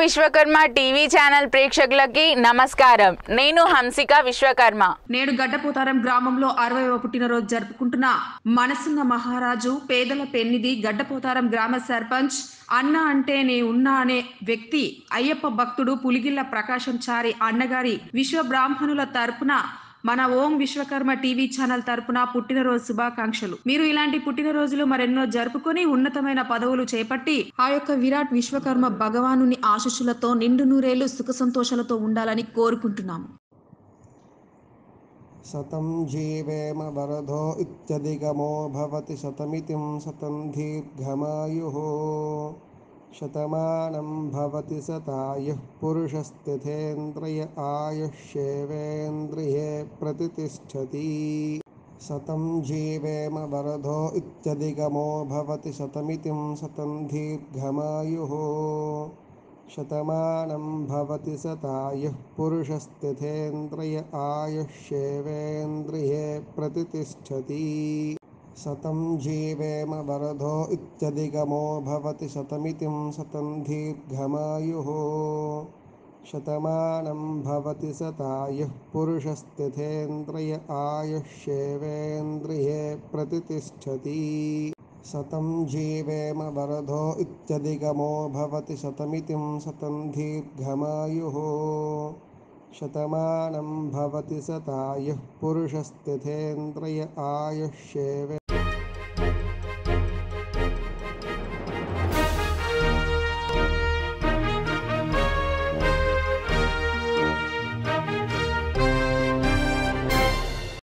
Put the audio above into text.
Vishwakarma TV channel ప్రేక్షకులకి నమస్కారం నేను హంసిక విశ్వకర్మ నేడు గడ్డపోతారం గ్రామంలో అరవైవ పుట్టినరోజు జరుపుకుంటున్న మనసున్న మహారాజు పేదల పెన్నిది గడ్డపోతారం గ్రామ సర్పంచ్ అన్న అంటే నే ఉన్నా అనే వ్యక్తి అయ్యప్ప భక్తుడు పులిగిల్ల ప్రకాశం చారి అన్నగారి విశ్వ బ్రాహ్మణుల తరపున మన ఓం విశ్వకర్మ టీవీ ఛానల్ తరపున పుట్టినరోజు శుభాకాంక్షలు మీరు ఇలాంటి పుట్టినరోజులు మరెన్నో జరుపుకొని ఉన్నతమైన పదవులు చేపట్టి ఆ యొక్క విరాట్ విశ్వకర్మ భగవానుని ఆశీస్సులతో నిండు నూరేళ్లు సుఖ సంతోషాలతో ఉండాలని కోరుకుంటున్నాము शतं जीवेम वरधो इत्यधिगमो भवति शतमितिं शतं दीर्घमायुः शतमानं भवति शतायुः पुरुषस्थितेन्द्रिय आयुष्येवेन्द्रिये प्रतितिष्ठति शतं जीवेम वरधो इत्यधिगमो भवति शतमितिं शतं दीर्घमायुः शतमानं भवति शतायुः पुरुषस्थितेन्द्रिय आयुष्येवेन्द्रिये प्रतितिष्ठति शतं जीवेम वरधो इत्यधिगमो भवति शतमितिं शतं दीर्घमायुः शतमानं भवति शतायुः पुरुषस्थितेन्द्रिय आयुष्येवेन्द्रिये प्रतितिष्ठति शतं जीवेम वरधो इत्यधिगमो भवति शतमितिं शतं दीर्घमायुः शतमानं भवति शतायुः पुरुषस्थितेन्द्रिय आयुष्येवे